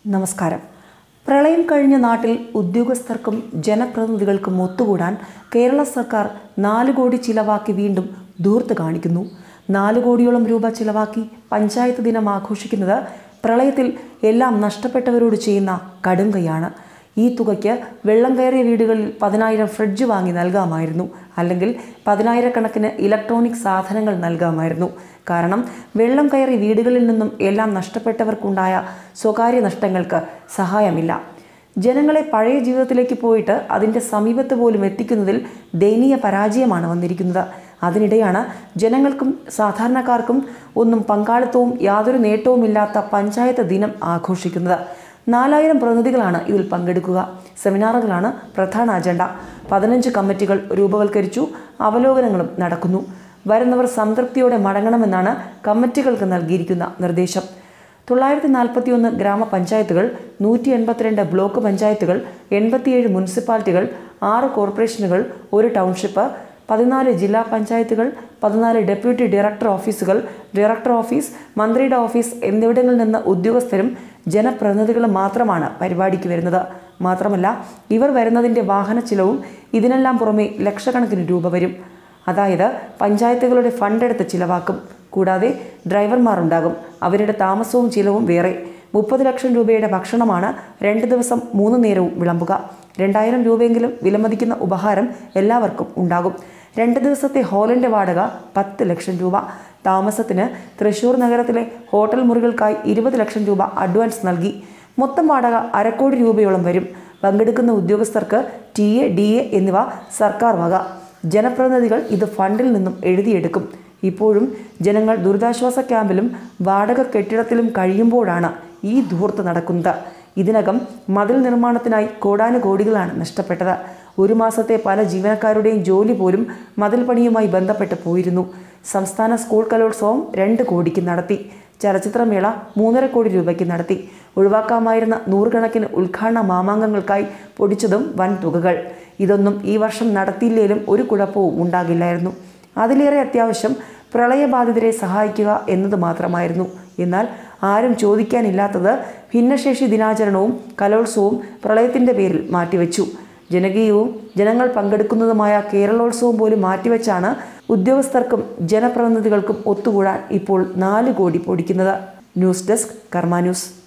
നമസ്കാരം പ്രളയം കഴിഞ്ഞ നാട്ടിൽ ഉദ്യോഗസ്ഥർക്കും ജനപ്രതിനിധികൾക്കും ഒത്തുകൂടാൻ കേരള സർക്കാർ നാല് കോടി ചിലവാക്കി വീണ്ടും ധൂർത്ത് കാണിക്കുന്നു നാല് കോടിയോളം രൂപ ചിലവാക്കി പഞ്ചായത്ത് ദിനം ആഘോഷിക്കുന്നത് പ്രളയത്തിൽ എല്ലാം നഷ്ടപ്പെട്ടവരോട് ചെയ്യുന്ന കടുങ്കയാണ് ഈ തുകയ്ക്ക് വെള്ളം കയറിയ വീടുകളിൽ പതിനായിരം ഫ്രിഡ്ജ് വാങ്ങി നൽകാമായിരുന്നു അല്ലെങ്കിൽ പതിനായിരക്കണക്കിന് ഇലക്ട്രോണിക് സാധനങ്ങൾ നൽകാമായിരുന്നു കാരണം വെള്ളം കയറി വീടുകളിൽ നിന്നും എല്ലാം നഷ്ടപ്പെട്ടവർക്കുണ്ടായ സ്വകാര്യ നഷ്ടങ്ങൾക്ക് സഹായമില്ല ജനങ്ങളെ പഴയ ജീവിതത്തിലേക്ക് പോയിട്ട് അതിൻ്റെ സമീപത്ത് പോലും എത്തിക്കുന്നതിൽ ദയനീയ പരാജയമാണ് വന്നിരിക്കുന്നത് അതിനിടെയാണ് ജനങ്ങൾക്കും സാധാരണക്കാർക്കും ഒന്നും പങ്കാളിത്തവും യാതൊരു നേട്ടവുമില്ലാത്ത പഞ്ചായത്ത് ദിനം ആഘോഷിക്കുന്നത് നാലായിരം പ്രതിനിധികളാണ് ഇതിൽ പങ്കെടുക്കുക സെമിനാറുകളാണ് പ്രധാന അജണ്ട പതിനഞ്ച് കമ്മിറ്റികൾ രൂപവൽക്കരിച്ചു അവലോകനങ്ങളും നടക്കുന്നു വരുന്നവർ സംതൃപ്തിയോടെ മടങ്ങണമെന്നാണ് കമ്മിറ്റികൾക്ക് നൽകിയിരിക്കുന്ന നിർദ്ദേശം തൊള്ളായിരത്തി നാൽപ്പത്തിയൊന്ന് ഗ്രാമപഞ്ചായത്തുകൾ നൂറ്റി എൺപത്തിരണ്ട് ബ്ലോക്ക് പഞ്ചായത്തുകൾ എൺപത്തിയേഴ് മുനിസിപ്പാലിറ്റികൾ ആറ് കോർപ്പറേഷനുകൾ ഒരു ടൗൺഷിപ്പ് പതിനാല് ജില്ലാ പഞ്ചായത്തുകൾ പതിനാല് ഡെപ്യൂട്ടി ഡയറക്ടർ ഓഫീസുകൾ ഡയറക്ടർ ഓഫീസ് മന്ത്രിയുടെ ഓഫീസ് എന്നിവിടങ്ങളിൽ നിന്ന് ഉദ്യോഗസ്ഥരും ജനപ്രതിനിധികളും മാത്രമാണ് പരിപാടിക്ക് വരുന്നത് മാത്രമല്ല ഇവർ വരുന്നതിൻ്റെ വാഹന ചിലവും ഇതിനെല്ലാം പുറമെ ലക്ഷക്കണക്കിന് രൂപ വരും അതായത് പഞ്ചായത്തുകളുടെ ഫണ്ട് എടുത്ത് ചിലവാക്കും കൂടാതെ ഡ്രൈവർമാർ ഉണ്ടാകും അവരുടെ താമസവും ചിലവും വേറെ മുപ്പത് ലക്ഷം രൂപയുടെ ഭക്ഷണമാണ് രണ്ട് ദിവസം മൂന്ന് നേരവും വിളമ്പുക രണ്ടായിരം രൂപയെങ്കിലും വിലമതിക്കുന്ന ഉപഹാരം എല്ലാവർക്കും ഉണ്ടാകും രണ്ട് ദിവസത്തെ ഹോളിൻ്റെ വാടക പത്ത് ലക്ഷം രൂപ താമസത്തിന് തൃശൂർ നഗരത്തിലെ ഹോട്ടൽ മുറികൾക്കായി ഇരുപത് ലക്ഷം രൂപ അഡ്വാൻസ് നൽകി മൊത്തം വാടക അരക്കോടി രൂപയോളം വരും പങ്കെടുക്കുന്ന ഉദ്യോഗസ്ഥർക്ക് ടി എ ഡി എ എന്നിവ സർക്കാർ വക ജനപ്രതിനിധികൾ ഇത് ഫണ്ടിൽ നിന്നും എഴുതിയെടുക്കും ഇപ്പോഴും ജനങ്ങൾ ദുരിതാശ്വാസ ക്യാമ്പിലും വാടക കെട്ടിടത്തിലും കഴിയുമ്പോഴാണ് ഈ ധൂർത്ത് നടക്കുന്നത് ഇതിനകം മതിൽ നിർമ്മാണത്തിനായി കോടാനുകോടികളാണ് നഷ്ടപ്പെട്ടത് ഒരു മാസത്തെ പല ജീവനക്കാരുടെയും ജോലി പോലും മതിൽ പണിയുമായി ബന്ധപ്പെട്ട് പോയിരുന്നു സംസ്ഥാന സ്കൂൾ കലോത്സവം രണ്ട് കോടിക്ക് നടത്തി ചലച്ചിത്രമേള മൂന്നര കോടി രൂപയ്ക്ക് നടത്തി ഒഴിവാക്കാമായിരുന്ന നൂറുകണക്കിന് ഉദ്ഘാടന മാമാങ്കങ്ങൾക്കായി പൊടിച്ചതും വൻ തുകകൾ ഇതൊന്നും ഈ വർഷം നടത്തിയില്ലേലും ഒരു കുഴപ്പവും ഉണ്ടാകില്ലായിരുന്നു അതിലേറെ അത്യാവശ്യം പ്രളയബാധിതരെ സഹായിക്കുക എന്നത് മാത്രമായിരുന്നു എന്നാൽ ആരും ചോദിക്കാനില്ലാത്തത് ഭിന്നശേഷി ദിനാചരണവും കലോത്സവവും പ്രളയത്തിൻ്റെ പേരിൽ മാറ്റിവെച്ചു ജനകീയവും ജനങ്ങൾ പങ്കെടുക്കുന്നതുമായ കേരളോത്സവം പോലും മാറ്റിവെച്ചാണ് ഉദ്യോഗസ്ഥർക്കും ജനപ്രതിനിധികൾക്കും ഒത്തുകൂടാൻ ഇപ്പോൾ നാല് കോടി പൊടിക്കുന്നത് ന്യൂസ് ഡെസ്ക് കർമ്മ ന്യൂസ്